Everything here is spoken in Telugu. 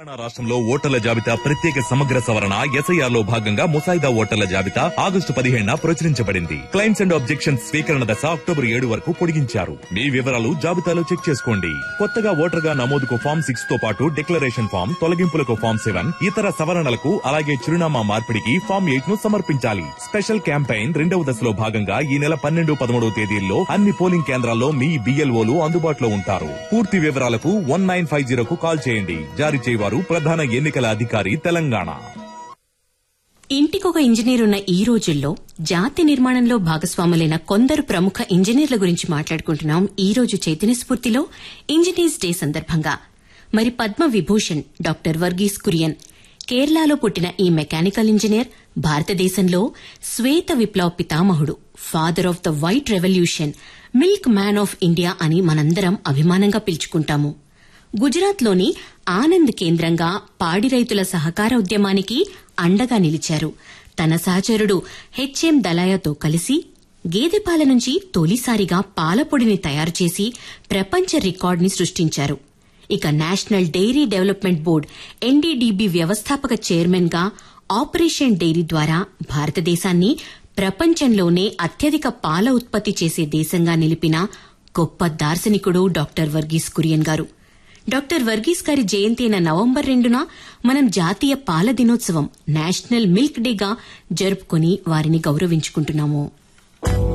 తెలంగాణ రాష్ట్రంలో ఓటర్ల జాబితా ప్రత్యేక సమగ్ర సవరణ ఎస్ఐఆర్ లో భాగంగా ముసాయిదా ఓటర్ల జాబితా ఆగస్టు పదిహేడున ప్రచురించబడింది క్లైమ్స్ అండ్ ఆబ్జెక్షన్స్ స్వీకరణ దశ అక్టోబర్ ఏడు వరకు పొడిగించారు మీ వివరాలు జాబితాలో చెక్ చేసుకోండి కొత్తగా ఓటర్ గా నమోదుకు ఫామ్ సిక్స్ తో పాటు డిక్లరేషన్ ఫామ్ తొలగింపులకు ఫామ్ సెవెన్ ఇతర సవరణలకు అలాగే చిరునామా మార్పిడికి ఫామ్ ఎయిట్ ను సమర్పించాలి స్పెషల్ క్యాంపెయిన్ రెండవ దశలో భాగంగా ఈ నెల పన్నెండు పదమూడవ తేదీల్లో అన్ని పోలింగ్ కేంద్రాల్లో మీ బిఎల్ఓలు అందుబాటులో ఉంటారు పూర్తి వివరాలకు వన్ నైన్ ఫైవ్ జీరోకు కాల్ చేయండి జారీ చేయవారు ప్రధాన ఎన్నికల అధికారి తెలంగాణ ఇంటికొక ఇంజనీర్ ఉన్న ఈ రోజుల్లో జాతి నిర్మాణంలో భాగస్వాములైన కొందరు ప్రముఖ ఇంజనీర్ల గురించి మాట్లాడుకుంటున్నాం ఈ రోజు చైతన్య స్ఫూర్తిలో ఇంజనీర్స్ డే సందర్భంగా మరి పద్మ విభూషణ్ డాక్టర్ వర్గీస్ కురియన్ కేరళలో పుట్టిన ఈ మెకానికల్ ఇంజనీర్ భారతదేశంలో శ్వేత విప్లవ పితామహుడు father of the white revolution milkman of India అని మనందరం అభిమానంగా పిలుచుకుంటాము గుజరాత్లోని ఆనంద్ కేంద్రంగా పాడి రైతుల సహకార ఉద్యమానికి అండగా నిలిచారు తన సహచరుడు హెచ్ఎం దలాయతో కలిసి గేదె పాల నుంచి తొలిసారిగా పాలపొడిని తయారు చేసి ప్రపంచ రికార్డుని సృష్టించారు ఇక national dairy development board NDDB వ్యవస్థాపక చైర్మన్ గా ఆపరేషన్ డైరీ ద్వారా భారతదేశాన్ని ప్రపంచంలోనే అత్యధిక పాల ఉత్పత్తి చేసే దేశంగా నిలిపిన గొప్ప దార్శనికుడు డాక్టర్ వర్గీస్ కురియన్ గారు డాక్టర్ వర్గీస్ గారి జయంతి అయిన నవంబర్ రెండున మనం జాతీయ పాల దినోత్సవం నేషనల్ మిల్క్ డేగా జరుపుకుని వారిని గౌరవించుకుంటున్నాము